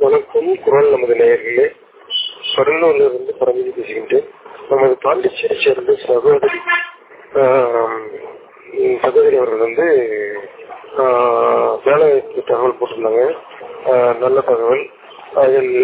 வணக்கம் குரல் நமது நேயர்களே கடலூர்ல இருந்து பரமதி பேசுகின்றேன் நமது பாண்டிச்சேரி சேர்ந்த சகோதரி ஆம், சகோதரி அவர்கள் வந்து ஆஹ், வேலைவாய்ப்பு தகவல் போட்டிருந்தாங்க ஆஹ், நல்ல தகவல் அதில்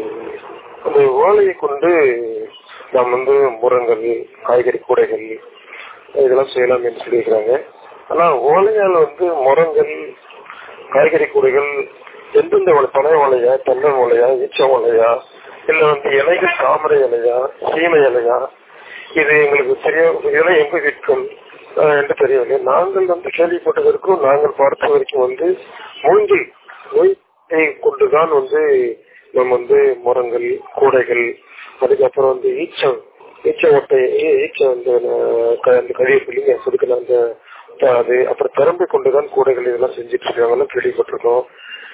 அந்த ஓலையை கொண்டு நாம் வந்து முரங்கள் காய்கறி கூடைகள் இதெல்லாம் செய்யலாம் என்று சொல்லியிருக்கிறாங்க ஆனா ஓலையால் வந்து முரங்கள் காய்கறி கூடைகள் எந்தெந்த ஓலை பனை ஓலையா தென்னை ஓலையா ஈச்ச ஓலையா இல்ல வந்து இலைகள் தாமரை இலையா சீமை இலையா இது எங்களுக்கு தெரிய இதெல்லாம் எங்க விற்கும் ஆஹ் என்று தெரியவில்லை நாங்கள் வந்து கேள்விப்பட்டதற்கும் நாங்கள் பார்த்த வரைக்கும் வந்து மூங்கில் மூங்கிலை கொண்டுதான் வந்து நம்ம வந்து முரங்கள் கூடைகள் அதுக்கப்புறம் வந்து ஈச்சம் ஈச்ச ஓட்டை ஈச்ச வந்து அஹ், க- அந்த கழிவு பிள்ளைங்க சொதுக்கின அந்த த- அது அப்புறம் திறம்பை கொண்டுதான் கூடைகள் இதெல்லாம் செஞ்சுட்டு இருக்காங்கன்னு கேள்விப்பட்டிருக்கோம்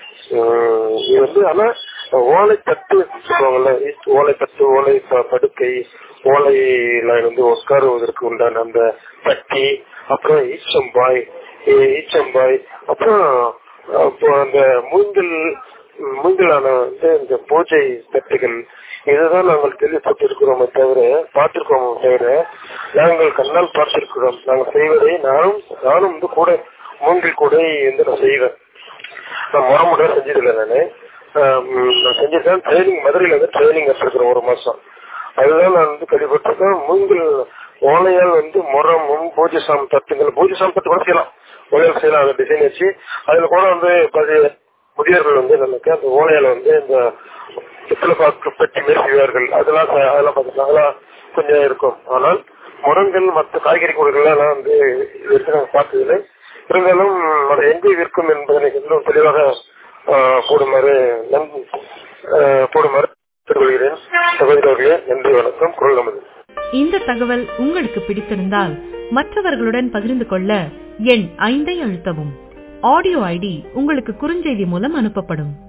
உம், இது வந்து ஆனா ஓலை தட்டு சொல்லுவாங்கல்ல ஓலை தட்டு ஓலை ப- படுக்கை ஓலையில வந்து உட்காருவதற்கு உண்டான அந்த தட்டி அப்புறம் ஈச்சம்பாய் இ- ஈச்சம்பாய் அப்புறம் அப்போ அந்த மூங்கில் மூங்கிலான வந்து இந்த பூஜை தட்டுகள் இதுதான் நாங்கள் கேள்விப்பட்டிருக்கிறோமே தவிர பார்த்திருக்கோமே தவிர நாங்கள் கண்ணால் பார்த்திருக்கிறோம் நாங்கள் செய்வதை நானும் நானும் வந்து கூட மூங்கில் கூடை வந்து நான் செய்வேன் நான் முறை செஞ்சதில்லை நானு ஆம், நான் செஞ்சிருக்கேன் ட்ரைனிங் மதுரையில வந்து ட்ரைனிங் எடுத்துருக்கிறேன் ஒரு மாசம் அதுதான் நான் வந்து கேள்விப்பட்டிருக்கேன் மூங்கில் ஓலையால் வந்து முறமும் பூஜை சாமி தட்டுங்கள் பூஜை சாமி தட்டு கூட செய்யலாம் ஓலையால் செய்யலாம் அந்த டிசைன் வச்சு அதுல கூட வந்து பழைய முதியோர்கள் வந்து நமக்கு அந்த ஓலையால வந்து இந்த பித்தளை பாக்கு பெட்டி மாரி செய்வார்கள் அதெல்லாம் ச- அதெல்லாம் பார்த்துக்கலாம் அதெல்லாம் கொஞ்சம் இருக்கும் ஆனால் முரங்கள் மற்ற காய்கறி கூடைகள்லாம் நான் வந்து இது வரைக்கும் நான் பார்த்ததில்லை இருந்தாலும் அது எங்கே விற்கும் என்பதனை இன்னும் தெளிவாக ஆஹ், போடுமாறு நன்- ஆஹ், போடுமாறு கேட்டுக்கொள்கிறேன் சகோதரர்களே நன்றி வணக்கம் குரல் நமது இந்த தகவல் உங்களுக்கு பிடித்திருந்தால் மற்றவர்களுடன் பகிர்ந்து கொள்ள எண் ஐந்தை அழுத்தவும் ஆடியோ ஐடி உங்களுக்கு குறுஞ்செய்தி மூலம் அனுப்பப்படும்